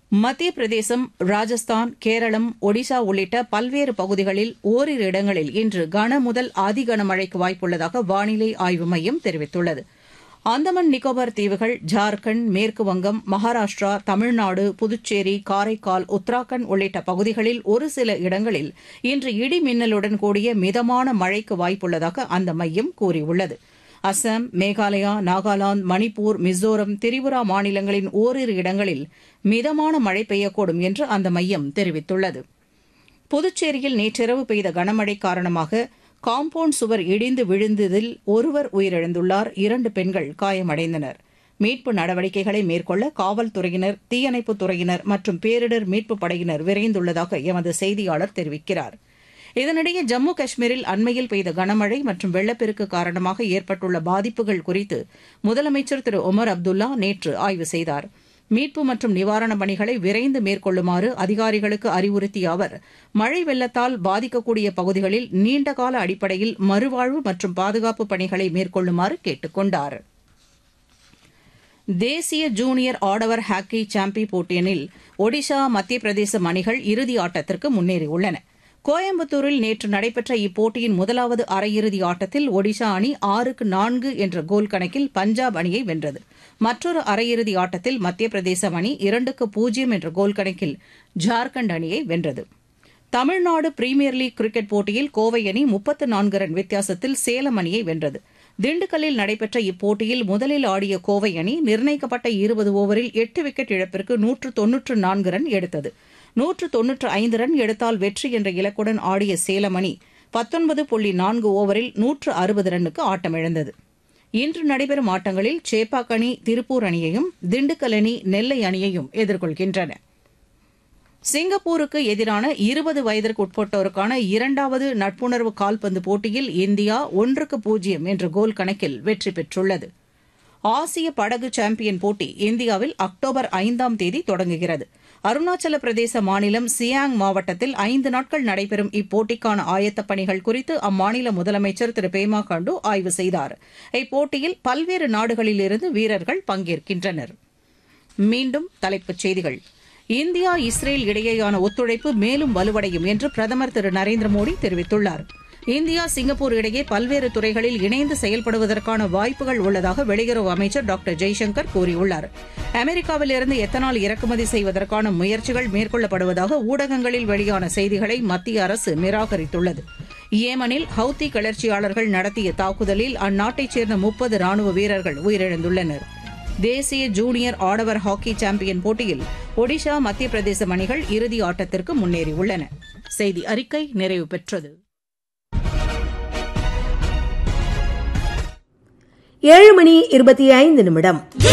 மத்திய பிரதேசம் ராஜஸ்தான் கேரளம் ஒடிசா உள்ளிட்ட பல்வேறு பகுதிகளில் ஓரிரு இடங்களில் இன்று கன முதல் அதிகனமழைக்கு வாய்ப்புள்ளதாக வானிலை ஆய்வு மையம் தெரிவித்துள்ளது அந்தமான் நிக்கோபார் தீவுகள் ஜார்க்கண்ட் மேற்குவங்கம் மகாராஷ்டிரா தமிழ்நாடு புதுச்சேரி காரைக்கால் உத்தராகண்ட் உள்ளிட்ட பகுதிகளில் ஒரு சில இடங்களில் இன்று இடி மின்னலுடன் கூடிய மிதமான மழைக்கு வாய்ப்புள்ளதாக அந்த மையம் கூறியுள்ளது அசாம் மேகாலயா நாகாலாந்து மணிப்பூர் மிசோரம் திரிபுரா மாநிலங்களின் ஓரிரு இடங்களில் மிதமான மழை பெய்யக்கூடும் என்று அந்த மையம் தெரிவித்துள்ளது புதுச்சேரியில் நேற்றிரவு பெய்த கனமழை காரணமாக காம்பவுண்ட் சுவர் இடிந்து விழுந்ததில் ஒருவர் உயிரிழந்துள்ளார் இரண்டு பெண்கள் காயமடைந்தனர் மீட்பு நடவடிக்கைகளை மேற்கொள்ள காவல்துறையினர் தீயணைப்புத் துறையினர் மற்றும் பேரிடர் மீட்புப் படையினர் விரைந்துள்ளதாக எமது செய்தியாளர் தெரிவிக்கிறார் இதனிடையே ஜம்மு காஷ்மீரில் அண்மையில் பெய்த கனமழை மற்றும் வெள்ளப்பெருக்கு காரணமாக ஏற்பட்டுள்ள பாதிப்புகள் குறித்து முதலமைச்சர் திரு ஒமர் அப்துல்லா நேற்று ஆய்வு செய்தார் மீட்பு மற்றும் நிவாரணப் பணிகளை விரைந்து மேற்கொள்ளுமாறு அதிகாரிகளுக்கு அறிவுறுத்திய அவர் மழை வெள்ளத்தால் பாதிக்கக்கூடிய பகுதிகளில் நீண்டகால அடிப்படையில் மறுவாழ்வு மற்றும் பாதுகாப்பு பணிகளை மேற்கொள்ளுமாறு கேட்டுக் கொண்டார் தேசிய ஜூனியர் ஆடவர் ஹாக்கி சாம்பி போட்டியில் ஒடிஷா மத்திய பிரதேசம் அணிகள் இறுதி ஆட்டத்திற்கு முன்னேறியுள்ளன கோயம்புத்தூரில் நேற்று நடைபெற்ற இப்போட்டியின் முதலாவது அரையிறுதி ஆட்டத்தில் ஒடிஷா அணி ஆறுக்கு நான்கு என்ற கோல் கணக்கில் பஞ்சாப் அணியை வென்றது மற்றொரு அரையிறுதி ஆட்டத்தில் மத்திய பிரதேசம் அணி இரண்டுக்கு பூஜ்ஜியம் என்ற கோல் கணக்கில் ஜார்க்கண்ட் அணியை வென்றது தமிழ்நாடு பிரீமியர் லீக் கிரிக்கெட் போட்டியில் கோவை அணி முப்பத்து நான்கு ரன் வித்தியாசத்தில் சேலம் அணியை வென்றது திண்டுக்கல்லில் நடைபெற்ற இப்போட்டியில் முதலில் ஆடிய கோவை அணி நிர்ணயிக்கப்பட்ட இருபது ஓவரில் எட்டு விக்கெட் இழப்பிற்கு நூற்று தொன்னூற்று நான்கு ரன் எடுத்தது நூற்று தொன்னூற்று ஐந்து ரன் எடுத்தால் வெற்றி என்ற இலக்குடன் ஆடிய சேலம் அணி பத்தொன்பது புள்ளி நான்கு ஓவரில் நூற்று அறுபது ரன்னுக்கு ஆட்டமிழந்தது இன்று நடைபெறும் ஆட்டங்களில் சேப்பாக் அணி திருப்பூர் அணியையும் திண்டுக்கல் அணி நெல்லை அணியையும் எதிர்கொள்கின்றன சிங்கப்பூருக்கு எதிரான இருபது வயதிற்கு உட்பட்டோருக்கான இரண்டாவது நட்புணர்வு கால்பந்து போட்டியில் இந்தியா ஒன்றுக்கு பூஜ்ஜியம் என்ற கோல் கணக்கில் வெற்றி பெற்றுள்ளது ஆசிய படகு சாம்பியன் போட்டி இந்தியாவில் அக்டோபர் ஐந்தாம் தேதி தொடங்குகிறது அருணாச்சல பிரதேச மாநிலம் சியாங் மாவட்டத்தில் ஐந்து நாட்கள் நடைபெறும் இப்போட்டிக்கான ஆயத்தப் பணிகள் குறித்து அம்மாநில முதலமைச்சர் திரு பேமா கண்டு ஆய்வு செய்தார் இப்போட்டியில் பல்வேறு நாடுகளிலிருந்து வீரர்கள் பங்கேற்கின்றனர் மீண்டும் தலைப்புச் செய்திகள் இந்தியா இஸ்ரேல் இடையேயான ஒத்துழைப்பு மேலும் வலுவடையும் என்று பிரதமர் திரு நரேந்திர மோடி தெரிவித்துள்ளார் இந்தியா சிங்கப்பூர் இடையே பல்வேறு துறைகளில் இணைந்து செயல்படுவதற்கான வாய்ப்புகள் உள்ளதாக வெளியுறவு அமைச்சர் டாக்டர் ஜெய்சங்கர் கூறியுள்ளார் அமெரிக்காவிலிருந்து எத்தனால் இறக்குமதி செய்வதற்கான முயற்சிகள் மேற்கொள்ளப்படுவதாக ஊடகங்களில் வெளியான செய்திகளை மத்திய அரசு நிராகரித்துள்ளது ஏமனில் ஹவுத்தி கிளர்ச்சியாளர்கள் நடத்திய தாக்குதலில் அந்நாட்டைச் சேர்ந்த முப்பது ராணுவ வீரர்கள் உயிரிழந்துள்ளனர் தேசிய ஜூனியர் ஆடவர் ஹாக்கி சாம்பியன் போட்டியில் ஒடிஷா மத்திய பிரதேசம் அணிகள் இறுதி ஆட்டத்திற்கு முன்னேறியுள்ளன செய்தி அறிக்கை நிறைவு பெற்றது ஏழு மணி இருபத்தி ஐந்து நிமிடம்